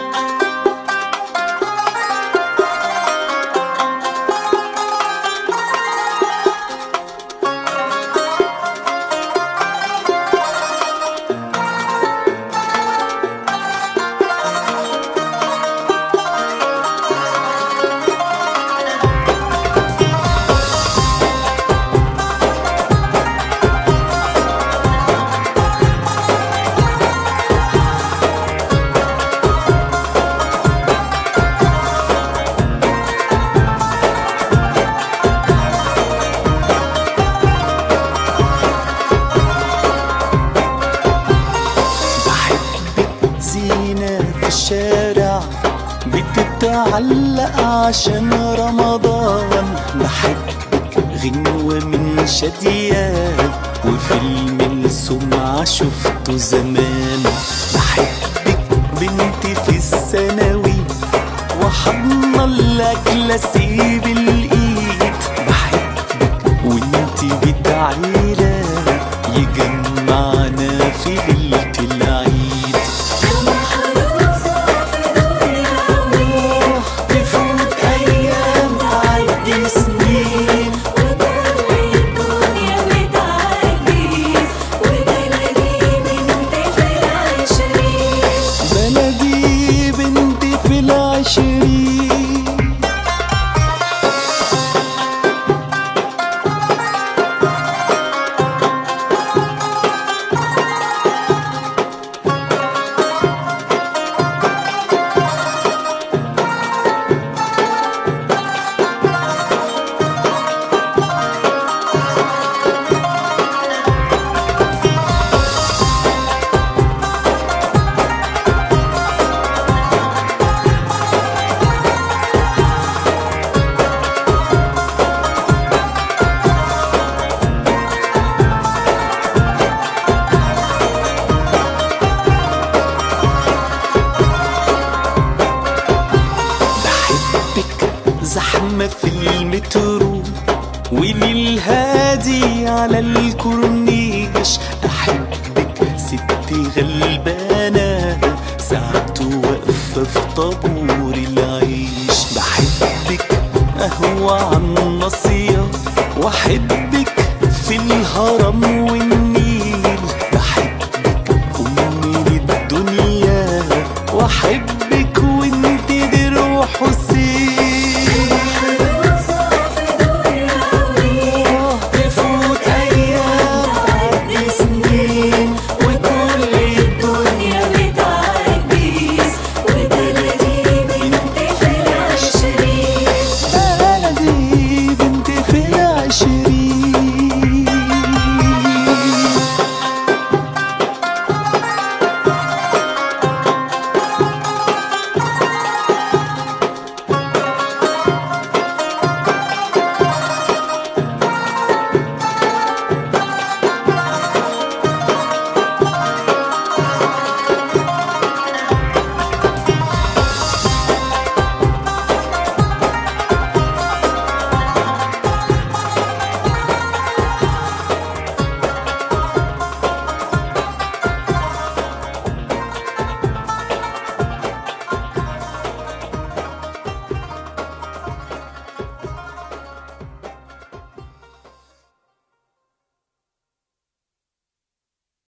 بحبك زينة في الشارع بتتعلق عشان رمضان بحبك غنوة من شادية وفيلم السمعة شفته زمان بحبك بنتي في الثانوي وحضن الأكل أسيب الإيد بحبك وانتي بيت عيلة يجمعنا في ليلة العيد تفوت أيام تعدي سنين بلدي بنتي في العشرين بحبك زحمة في المترو وللهادي على الكورنيش أحبك ستي غلبانة ساعته واقفة في طابور العيش بحبك قهوة عن النصية وأحبك في الهرم والنيل بحبك أمي للدنيا وأحبك وانت دي روح